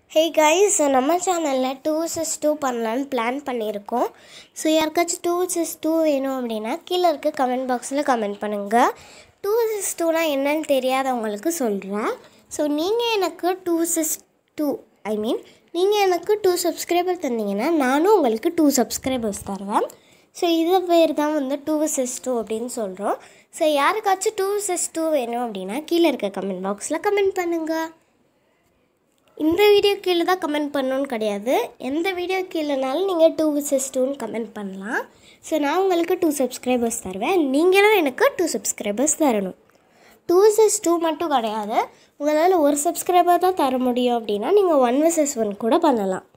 ஹே guys நம்ம சேனலில் டூ சிஸ் டூ பண்ணலான்னு பிளான் பண்ணியிருக்கோம் ஸோ யாருக்காச்சும் டூ சிஸ் டூ வேணும் அப்படின்னா கீழே இருக்க கமெண்ட் பாக்ஸில் கமெண்ட் பண்ணுங்கள் டூ சிஸ் டூனா என்னன்னு தெரியாதவங்களுக்கு சொல்கிறேன் ஸோ நீங்கள் எனக்கு டூ சிஸ் டூ ஐ மீன் நீங்கள் எனக்கு டூ சப்ஸ்கிரைபர் தந்தீங்கன்னா நானும் உங்களுக்கு டூ சப்ஸ்கிரைபர்ஸ் தருவேன் ஸோ இதை பேர் தான் வந்து டூ சிஸ் டூ அப்படின்னு சொல்கிறோம் ஸோ யாருக்காச்சும் டூ சிஸ் டூ வேணும் அப்படின்னா கீழே இருக்க கமெண்ட் பாக்ஸில் கமெண்ட் பண்ணுங்கள் இந்த வீடியோ கீழே தான் கமெண்ட் பண்ணணும்னு கிடையாது எந்த வீடியோ கீழேனாலும் நீங்கள் டூ விசஸ் டூன்னு கமெண்ட் பண்ணலாம் ஸோ நான் உங்களுக்கு டூ சப்ஸ்கிரைபர்ஸ் தருவேன் நீங்களும் எனக்கு டூ சப்ஸ்கிரைபர்ஸ் தரணும் டூ விசஸ் டூ மட்டும் கிடையாது உங்களால் ஒரு சப்ஸ்கிரைபர் தான் தர முடியும் அப்படின்னா நீங்கள் ஒன் விசஸ் ஒன் கூட பண்ணலாம்